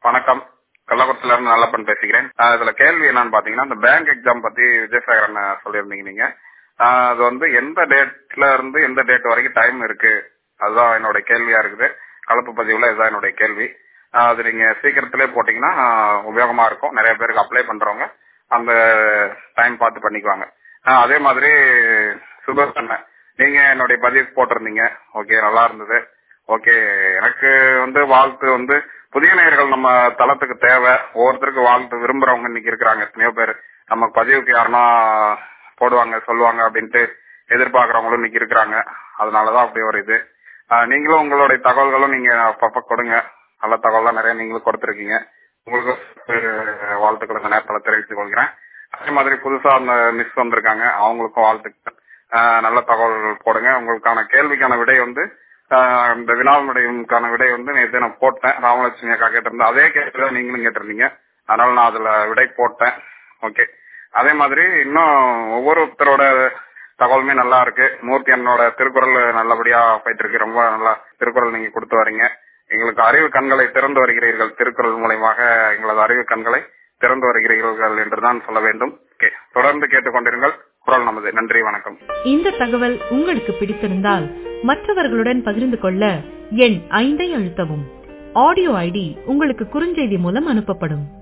வணக்கம் கள்ளக்குறிச்சில இருந்து நல்லப்பன் பேசுகிறேன் ஆஹ் இதுல கேள்வி என்னன்னு பாத்தீங்கன்னா இந்த பேங்க் எக்ஸாம் பத்தி விஜயசாகரன் சொல்லியிருந்தீங்க நீங்க ஆஹ் அது வந்து எந்த டேட்ல இருந்து எந்த டேட் வரைக்கும் டைம் இருக்கு அதுதான் என்னோட கேள்வியா இருக்குது கலப்பு பதிவுல இதுதான் என்னுடைய கேள்வி ஆஹ் அது நீங்க சீக்கிரத்திலே போட்டீங்கன்னா ஆஹ் உபயோகமா இருக்கும் நிறைய பேருக்கு அப்ளை பண்றவங்க அந்த டைம் பார்த்து பண்ணிக்குவாங்க ஆஹ் அதே மாதிரி சுதர்சன் நீங்க என்னுடைய பதிவு போட்டிருந்தீங்க ஓகே நல்லா இருந்தது ஓகே எனக்கு வந்து வாழ்த்து வந்து புதிய நேயர்கள் நம்ம தளத்துக்கு தேவை ஒவ்வொருத்தருக்கு வாழ்த்து விரும்புறவங்க இன்னைக்கு இருக்கிறாங்க எத்தனையோ பேர் நம்ம பதிவுக்கு யாருன்னா போடுவாங்க சொல்லுவாங்க அப்படின்ட்டு எதிர்பார்க்கறவங்களும் இன்னைக்கு இருக்கிறாங்க அதனாலதான் அப்படி ஒரு இது ஆஹ் நீங்களும் உங்களுடைய தகவல்களும் நீங்க அப்பப்ப கொடுங்க நல்ல தகவலாம் நிறைய நீங்களும் கொடுத்துருக்கீங்க உங்களுக்கு அஹ், வாழ்த்துக்கள் இந்த நேரத்தில் தெரிவித்துக் கொள்கிறேன் அதே மாதிரி புதுசா அந்த மிஸ் வந்திருக்காங்க அவங்களுக்கும் வாழ்த்துக்கள் ஆஹ், நல்ல தகவல்கள் போடுங்க உங்களுக்கான கேள்விக்கான விடை வந்து ஆஹ், இந்த வினாவினுடையக்கான விடை வந்து நேற்று நான் போட்டேன் ராமலட்சுமி அக்கா கேட்டிருந்தேன் அதே கேள்வி தான் நீங்களும் கேட்டிருந்தீங்க அதனால நான் அதுல விடை போட்டேன் ஓகே அதே மாதிரி இன்னும் ஒவ்வொருத்தரோட தகவலுமே நல்லா இருக்கு மூர்த்தி அண்ணனோட திருக்குறள் நல்லபடியா போயிட்டு இருக்கு ரொம்ப நல்லா திருக்குறள் நீங்க கொடுத்து வரீங்க எங்களுக்கு அறிவு கண்களை திறந்து வருகிறீர்கள் திருக்குறள் மூலயமாக எங்களது அறிவு கண்களை திறந்து வருகிறீர்கள் என்றுதான் சொல்ல வேண்டும் ஓகே தொடர்ந்து கேட்டுக்கொண்டிருங்கள் குரல் நமது நன்றி வணக்கம் இந்த தகவல் உங்களுக்கு பிடித்திருந்தால் மற்றவர்களுடன் பகிர்ந்து கொள்ள எண் ஐந்தை அழுத்தவும் ஆடியோ ஐடி உங்களுக்கு குறுஞ்செய்தி மூலம் அனுப்பப்படும்